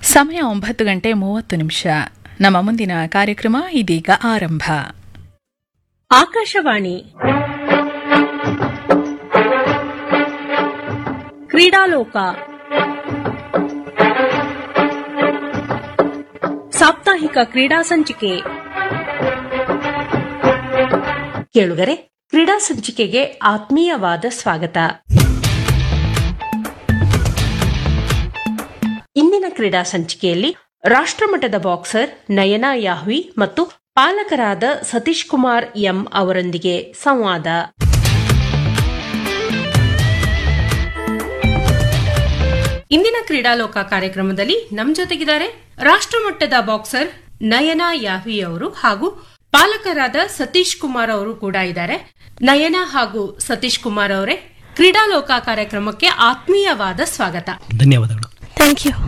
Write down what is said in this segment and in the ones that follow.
ಸಮಯ ಒಂಬತ್ತು ಗಂಟೆ ಮೂವತ್ತು ನಿಮಿಷ ನಮ್ಮ ಮುಂದಿನ ಕಾರ್ಯಕ್ರಮ ಇದೀಗ ಆರಂಭ ಆಕಾಶವಾಣಿ ಕ್ರೀಡಾಲೋಕ ಸಾಪ್ತಾಹಿಕ ಕ್ರೀಡಾ ಸಂಚಿಕೆ ಕೇಳುಗರೆ ಕ್ರೀಡಾ ಸಂಚಿಕೆಗೆ ಆತ್ಮೀಯವಾದ ಸ್ವಾಗತ ಇಂದಿನ ಕ್ರೀಡಾ ಸಂಚಿಕೆಯಲ್ಲಿ ರಾಷ್ಟ್ರಮಟ್ಟದ ಬಾಕ್ಸರ್ ನಯನಾ ಯಾಹ್ವಿ ಮತ್ತು ಪಾಲಕರಾದ ಸತೀಶ್ ಕುಮಾರ್ ಎಂ ಅವರೊಂದಿಗೆ ಸಂವಾದ ಇಂದಿನ ಕ್ರೀಡಾಲೋಕ ಕಾರ್ಯಕ್ರಮದಲ್ಲಿ ನಮ್ ಜೊತೆಗಿದ್ದಾರೆ ರಾಷ್ಟ್ರಮಟ್ಟದ ಬಾಕ್ಸರ್ ನಯನಾ ಯಾಹ್ವಿ ಅವರು ಹಾಗೂ ಪಾಲಕರಾದ ಸತೀಶ್ ಕುಮಾರ್ ಅವರು ಕೂಡ ಇದ್ದಾರೆ ನಯನಾ ಹಾಗೂ ಸತೀಶ್ ಕುಮಾರ್ ಅವರೇ ಕ್ರೀಡಾಲೋಕ ಕಾರ್ಯಕ್ರಮಕ್ಕೆ ಆತ್ಮೀಯವಾದ ಸ್ವಾಗತ ಧನ್ಯವಾದಗಳು ಥ್ಯಾಂಕ್ ಯು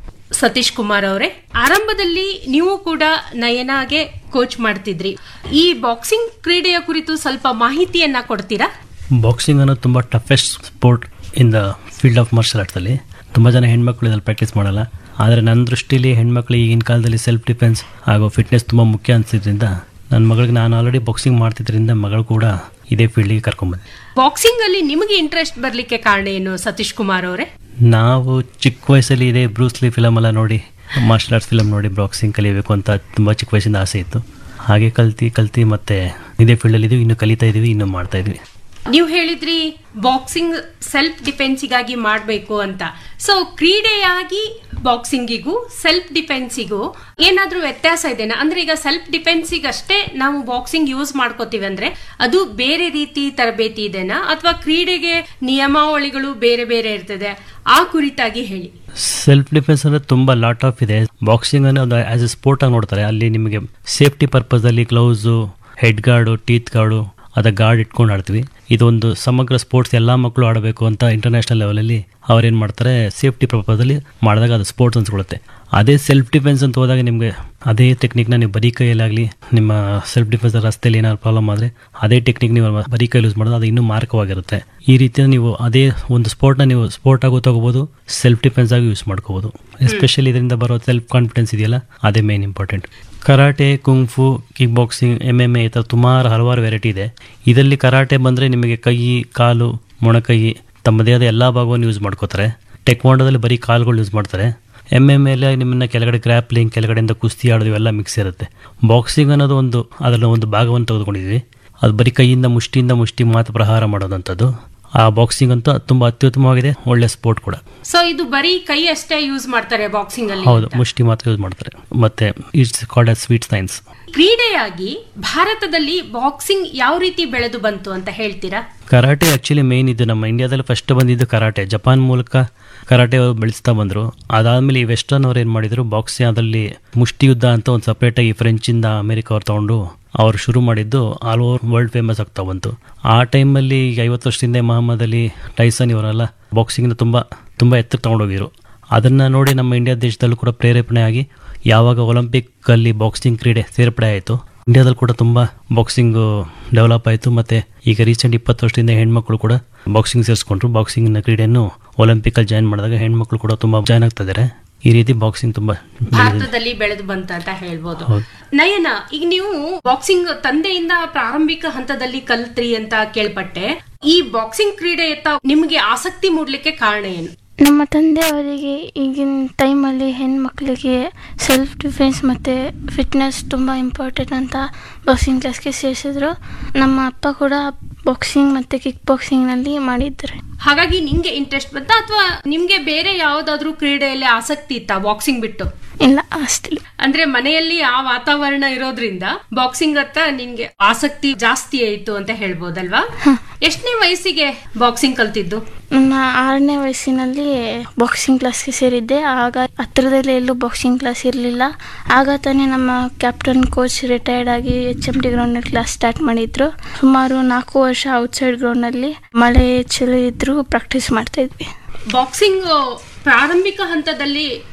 ಸತೀಶ್ ಕುಮಾರ್ ಅವರೇ ಆರಂಭದಲ್ಲಿ ನೀವು ಕೂಡ ನಯನಾಗೆ ಕೋಚ್ ಮಾಡ್ತಿದ್ರಿ ಈ ಬಾಕ್ಸಿಂಗ್ ಕ್ರೀಡೆಯ ಕುರಿತು ಸ್ವಲ್ಪ ಮಾಹಿತಿಯನ್ನ ಕೊಡ್ತೀರಾ ಬಾಕ್ಸಿಂಗ್ ಅನ್ನೋದು ತುಂಬ toughest sport in the field of martial ಆರ್ಟ್ಸಲ್ಲಿ ತುಂಬ ಜನ ಹೆಣ್ಮಕ್ಳು ಇದ್ರಲ್ಲಿ ಪ್ರಾಕ್ಟೀಸ್ ಮಾಡಲ್ಲ ಆದರೆ ನನ್ನ ದೃಷ್ಟಿಲಿ ಹೆಣ್ಮಕ್ಳು ಈಗಿನ ಕಾಲದಲ್ಲಿ ಸೆಲ್ಫ್ ಡಿಫೆನ್ಸ್ ಹಾಗೂ ಫಿಟ್ನೆಸ್ ತುಂಬ ಮುಖ್ಯ ಅನಿಸಿದ್ರಿಂದ ನನ್ನ ಮಗಳಿಗೆ ನಾನು ಆಲ್ರೆಡಿ ಬಾಕ್ಸಿಂಗ್ ಮಾಡ್ತಿದ್ರಿಂದ ಮಗಳು ಕೂಡ ಇದೇ ಫೀಲ್ಡಿಗೆ ಕರ್ಕೊಂಬಂದೆ ಬಾಕ್ಸಿಂಗ್ ಅಲ್ಲಿ ನಿಮಗೆ ಇಂಟ್ರೆಸ್ಟ್ ಬರ್ಲಿಕ್ಕೆ ಕಾರಣ ಏನು ಸತೀಶ್ ಕುಮಾರ್ ಅವರೇ ನಾವು ಚಿಕ್ಕ ವಯಸ್ಸಲ್ಲಿ ಇದೇ ಬ್ರೂಸ್ಲಿ ಫಿಲಮ್ ಎಲ್ಲ ನೋಡಿ ಮಾರ್ಷಲ್ ಆರ್ಟ್ಸ್ ಫಿಲಮ್ ನೋಡಿ ಬಾಕ್ಸಿಂಗ್ ಕಲಿಬೇಕು ಅಂತ ತುಂಬ ಚಿಕ್ಕ ವಯಸ್ಸಿಂದ ಆಸೆ ಇತ್ತು ಹಾಗೆ ಕಲ್ತಿ ಕಲ್ತಿ ಮತ್ತೆ ಇದೇ ಫೀಲ್ಡಲ್ಲಿ ಇದೀವಿ ಇನ್ನು ಕಲಿತಾ ಇದೀವಿ ಇನ್ನು ಮಾಡ್ತಾ ಇದೀವಿ ನೀವು ಹೇಳಿದ್ರಿ ಬಾಕ್ಸಿಂಗ್ ಸೆಲ್ಫ್ ಡಿಫೆನ್ಸಿಗಾಗಿ ಮಾಡಬೇಕು ಅಂತ ಸೊ ಕ್ರೀಡೆಯಾಗಿ ಬಾಕ್ಸಿಂಗಿಗೂ ಸೆಲ್ಫ್ ಡಿಫೆನ್ಸಿಗೂ ಏನಾದ್ರೂ ವ್ಯತ್ಯಾಸ ಇದೆನಾ ಅಂದ್ರೆ ಈಗ ಸೆಲ್ಫ್ ಡಿಫೆನ್ಸಿಗಷ್ಟೇ ನಾವು ಬಾಕ್ಸಿಂಗ್ ಯೂಸ್ ಮಾಡ್ಕೋತೀವಿ ಅಂದ್ರೆ ಅದು ಬೇರೆ ರೀತಿ ತರಬೇತಿ ಇದೆನಾ ಅಥವಾ ಕ್ರೀಡೆಗೆ ನಿಯಮಾವಳಿಗಳು ಬೇರೆ ಬೇರೆ ಇರ್ತದೆ ಆ ಕುರಿತಾಗಿ ಹೇಳಿ ಸೆಲ್ಫ್ ಡಿಫೆನ್ಸ್ ಅಂದ್ರೆ ತುಂಬಾ ಲಾಟ್ ಆಫ್ ಇದೆ ಬಾಕ್ಸಿಂಗ್ ಅನ್ನೋ ಒಂದು ಆಸ್ ಎ ಸ್ಪೋರ್ಟ್ ಆಗಿ ನೋಡ್ತಾರೆ ಅಲ್ಲಿ ನಿಮಗೆ ಸೇಫ್ಟಿ ಪರ್ಪಸ್ ಅಲ್ಲಿ gloves head guard teeth guard ಅದ ಗಾರ್ಡ್ ಇಟ್ಕೊಂಡು ಆಡ್ತೀವಿ ಇದೊಂದು ಸಮಗ್ರ ಸ್ಪೋರ್ಟ್ಸ್ ಎಲ್ಲಾ ಮಕ್ಕಳು ಆಡಬೇಕು ಅಂತ ಇಂಟರ್ನ್ಯಾಷನಲ್ ಲೆವೆಲಲ್ಲಿ ಅವ್ರೇನ್ ಮಾಡ್ತಾರೆ ಸೇಫ್ಟಿ ಪರ್ಪಸ್ ಅಲ್ಲಿ ಮಾಡಿದಾಗ ಅದು ಸ್ಪೋರ್ಟ್ಸ್ ಅನ್ಸ್ಕೊಳ್ಳುತ್ತೆ ಅದೇ ಸೆಲ್ಫ್ ಡಿಫೆನ್ಸ್ ಅಂತ ಹೋದಾಗ ನಿಮಗೆ ಅದೇ ಟೆಕ್ನಿಕ್ನ ನೀವು ಬರೀ ಕೈಯಲ್ಲಾಗಲಿ ನಿಮ್ಮ ಸೆಲ್ಫ್ ಡಿಫೆನ್ಸ್ ರಸ್ತೆಯಲ್ಲಿ ಏನಾದ್ರು ಪ್ರಾಬ್ಲಮ್ ಆದರೆ ಅದೇ ಟೆಕ್ನಿಕ್ ನೀವು ಬರೀ ಕೈಲಿ ಯೂಸ್ ಮಾಡೋದು ಅದು ಇನ್ನೂ ಮಾರ್ಕವಾಗಿರುತ್ತೆ ಈ ರೀತಿಯ ನೀವು ಅದೇ ಒಂದು ಸ್ಪೋರ್ಟ್ನ ನೀವು ಸ್ಪೋರ್ಟ್ ಆಗೋ ತಗೋಬಹುದು ಸೆಲ್ಫ್ ಡಿಫೆನ್ಸ್ ಆಗಿ ಯೂಸ್ ಮಾಡ್ಕೋಬಹುದು ಎಸ್ಪೆಷಲಿ ಇದರಿಂದ ಬರೋ ಸೆಲ್ಫ್ ಕಾನ್ಫಿಡೆನ್ಸ್ ಇದೆಯಲ್ಲ ಅದೇ main important karate kung fu kickboxing M M A ಈ ಥರ ಸುಮಾರು ಹಲವಾರು ವೆರೈಟಿ ಇದೆ ಇದರಲ್ಲಿ ಕರಾಟೆ ಬಂದರೆ ನಿಮಗೆ ಕೈ ಕಾಲು ಮೊಣಕೈ ತಮ್ಮದೇ ಆದ ಎಲ್ಲ ಭಾಗವನ್ನು ಯೂಸ್ ಮಾಡ್ಕೋತಾರೆ ಟೆಕ್ವಾಂಡೋದಲ್ಲಿ ಬರೀ ಕಾಲುಗಳು ಯೂಸ್ ಮಾಡ್ತಾರೆ ಎಮ್ ಎಮ್ ಎಲ್ ನಿಮ್ಮನ್ನ ಕೆಳಗಡೆ ಗ್ರ್ಯಾಪ್ಲಿಂಗ್ ಕೆಳಗಡೆಯಿಂದ ಕುಸ್ತಿ ಆಡೋದು ಇವೆಲ್ಲ ಮಿಕ್ಸ್ ಇರುತ್ತೆ ಬಾಕ್ಸಿಂಗ್ ಅನ್ನೋದು ಒಂದು ಅದರ ಒಂದು ಭಾಗವನ್ನು ತೆಗೆದುಕೊಂಡಿದ್ವಿ ಅದು ಬರೀ ಕೈಯಿಂದ ಮುಷ್ಟಿಯಿಂದ ಮುಷ್ಟಿ ಮಾತ್ರ ಪ್ರಹಾರ ಮಾಡೋದಂಥದ್ದು ಆ ಬಾಕ್ಸಿಂಗ್ ಅಂತೂ ತುಂಬ ಅತ್ಯುತ್ತಮವಾಗಿದೆ ಒಳ್ಳೆ ಸ್ಪೋರ್ಟ್ ಕೂಡ ಸೊ ಇದು ಬರೀ ಕೈ ಅಷ್ಟೇ ಯೂಸ್ ಮಾಡ್ತಾರೆ ಬಾಕ್ಸಿಂಗ್ ಅಲ್ಲಿ ಹೌದು ಮುಷ್ಟಿ ಮಾತ್ರ ಯೂಸ್ ಮಾಡ್ತಾರೆ ಮತ್ತೆ it's called as sweet science ಕ್ರೀಡೆಯಾಗಿ ಭಾರತದಲ್ಲಿ ಬಾಕ್ಸಿಂಗ್ ಯಾವ ರೀತಿ ಬೆಳೆದು ಬಂತು ಅಂತ ಹೇಳ್ತೀರಾ ಕರಾಟೆ ಆಕ್ಚುಲಿ ಮೇನ್ ಇದು ನಮ್ಮ ಇಂಡಿಯಾದಲ್ಲಿ ಫಸ್ಟ್ ಬಂದಿದ್ದು ಕರಾಟೆ ಜಪಾನ್ ಮೂಲಕ ಕರಾಟೆ ಅವ್ರು ಬೆಳೆಸ್ತಾ ಬಂದರು ಅದಾದಮೇಲೆ ಈ ವೆಸ್ಟರ್ನ್ ಅವ್ರು ಏನು ಮಾಡಿದ್ರು ಬಾಕ್ಸಿಂಗ್ ಅದರಲ್ಲಿ ಮುಷ್ಟಿ ಯುದ್ಧ ಅಂತ ಒಂದು ಸಪ್ರೇಟಾಗಿ ಫ್ರೆಂಚಿಂದ ಅಮೆರಿಕ ಅವ್ರು ತೊಗೊಂಡು ಅವ್ರು ಶುರು ಮಾಡಿದ್ದು ಆಲ್ ಓವರ್ ವರ್ಲ್ಡ್ ಫೇಮಸ್ ಆಗ್ತಾ ಬಂತು ಆ ಟೈಮಲ್ಲಿ ಈಗ ಐವತ್ತು ವರ್ಷದಿಂದ ಮಹಮ್ಮದ್ ಅಲಿ ಟೈಸನ್ ಇವರೆಲ್ಲ ಬಾಕ್ಸಿಂಗ್ನ ತುಂಬ ತುಂಬ ಎತ್ತಕ್ಕೆ ತೊಗೊಂಡೋಗಿದ್ರು ಅದನ್ನು ನೋಡಿ ನಮ್ಮ ಇಂಡಿಯಾ ದೇಶದಲ್ಲೂ ಕೂಡ ಪ್ರೇರೇಪಣೆ ಆಗಿ ಯಾವಾಗ ಒಲಿಂಪಿಕ್ ಅಲ್ಲಿ ಬಾಕ್ಸಿಂಗ್ ಕ್ರೀಡೆ ಸೇರ್ಪಡೆ ಆಯಿತು ಇಂಡಿಯಾದಲ್ಲಿ ಕೂಡ ತುಂಬ ಬಾಕ್ಸಿಂಗ್ ಡೆವಲಪ್ ಆಯಿತು ಮತ್ತೆ ಈಗ ರೀಸೆಂಟ್ ಇಪ್ಪತ್ತು ವರ್ಷದಿಂದ ಹೆಣ್ಮಕ್ಳು ಕೂಡ ಬಾಕ್ಸಿಂಗ್ ಸೇರಿಸ್ಕೊಂಡ್ರು ಬಾಕ್ಸಿಂಗ್ ಕ್ರೀಡೆಯನ್ನು ಒಲಿಂಪಿಕ್ ಅಲ್ಲಿ ಜಾಯ್ನ್ ಮಾಡಿದಾಗ ಹೆಣ್ಮಕ್ಳು ಕೂಡ ತುಂಬಾ ಜಾಯ್ನ್ ಆಗ್ತಾ ಇದ್ದಾರೆ ಈ ರೀತಿ ಬಾಕ್ಸಿಂಗ್ ತುಂಬಾ ಬೆಳೆದಿದೆ ಭಾರತದಲ್ಲಿ ಬೆಳೆದು ಬಂತ ಅಂತ ಹೇಳ್ಬೋದು ಹೌದು. ನಯನ ಈಗ ನೀವು ಬಾಕ್ಸಿಂಗ್ ತಂದೆಯಿಂದ ಪ್ರಾರಂಭಿಕ ಹಂತದಲ್ಲಿ ಕಲ್ತ್ರಿ ಅಂತ ಕೇಳ್ಪಟ್ಟೆ ಈ ಬಾಕ್ಸಿಂಗ್ ಕ್ರೀಡೆಯತ್ತ ನಿಮಗೆ ಆಸಕ್ತಿ ಮೂಡ್ಲಿಕ್ಕೆ ಕಾರಣ ಏನು ನಮ್ಮ ತಂದೆಯವರಿಗೆ ಈಗಿನ ಟೈಮಲ್ಲಿ ಹೆಣ್ಮಕ್ಳಿಗೆ ಸೆಲ್ಫ್ ಡಿಫೆನ್ಸ್ ಮತ್ತು ಫಿಟ್ನೆಸ್ ತುಂಬ ಇಂಪಾರ್ಟೆಂಟ್ ಅಂತ ಬಾಕ್ಸಿಂಗ್ ಕ್ಲಾಸ್ಗೆ ಸೇರಿಸಿದ್ರು ನಮ್ಮ ಅಪ್ಪ ಕೂಡ ಬಾಕ್ಸಿಂಗ್ ಮತ್ತು ಕಿಕ್ ಬಾಕ್ಸಿಂಗ್ನಲ್ಲಿ ಮಾಡಿದ್ದಾರೆ ಹಾಗಾಗಿ ನಿಮ್ಗೆ ಇಂಟ್ರೆಸ್ಟ್ ಬಂತ ಅಥವಾ ನಿಮ್ಗೆ ಬೇರೆ ಯಾವ್ದಾದ್ರು ಕ್ರೀಡೆಯಲ್ಲಿ ಆಸಕ್ತಿ ಇತ್ತಾ ಬಾಕ್ಸಿಂಗ್ ಬಿಟ್ಟು ಇಲ್ಲ ಅಷ್ಟಿಲ್ಲ ಅಂದ್ರೆ ಮನೆಯಲ್ಲಿ ಆ ವಾತಾವರಣ ಇರೋದ್ರಿಂದ ಬಾಕ್ಸಿಂಗ್ ಹತ್ತ ನಿನ್ಗೆ ಆಸಕ್ತಿ ಜಾಸ್ತಿ ಆಯ್ತು ಅಂತ ಹೇಳ್ಬೋದಲ್ವಾ ಎಷ್ಟನೇ ವಯಸ್ಸಿಗೆ ಬಾಕ್ಸಿಂಗ್ ಕಲ್ತಿದ್ದು ನನ್ನ ಆರನೇ ವಯಸ್ಸಿನಲ್ಲಿ ಬಾಕ್ಸಿಂಗ್ ಕ್ಲಾಸ್ಗೆ ಸೇರಿದ್ದೆ ಆಗ ಹತ್ತಿರದಲ್ಲಿ ಎಲ್ಲೂ ಬಾಕ್ಸಿಂಗ್ ಕ್ಲಾಸ್ ಇರಲಿಲ್ಲ ಆಗ ತಾನೇ ನಮ್ಮ ಕ್ಯಾಪ್ಟನ್ ಕೋಚ್ ರಿಟೈರ್ಡ್ ಆಗಿ ಎಚ್ ಎಮ್ ಟಿ ಗ್ರೌಂಡಲ್ಲಿ ಕ್ಲಾಸ್ ಸ್ಟಾರ್ಟ್ ಮಾಡಿದ್ರು ಸುಮಾರು ನಾಲ್ಕು ವರ್ಷ ಔಟ್ಸೈಡ್ ಗ್ರೌಂಡಲ್ಲಿ ಮಳೆ ಚಳಿ ಇದ್ರೂ ಪ್ರಾಕ್ಟೀಸ್ ಮಾಡ್ತಾ ಇದ್ವಿ ಬಾಕ್ಸಿಂಗ್ ಪ್ರಾರಂಭಿಕ ಹಂತದಲ್ಲಿ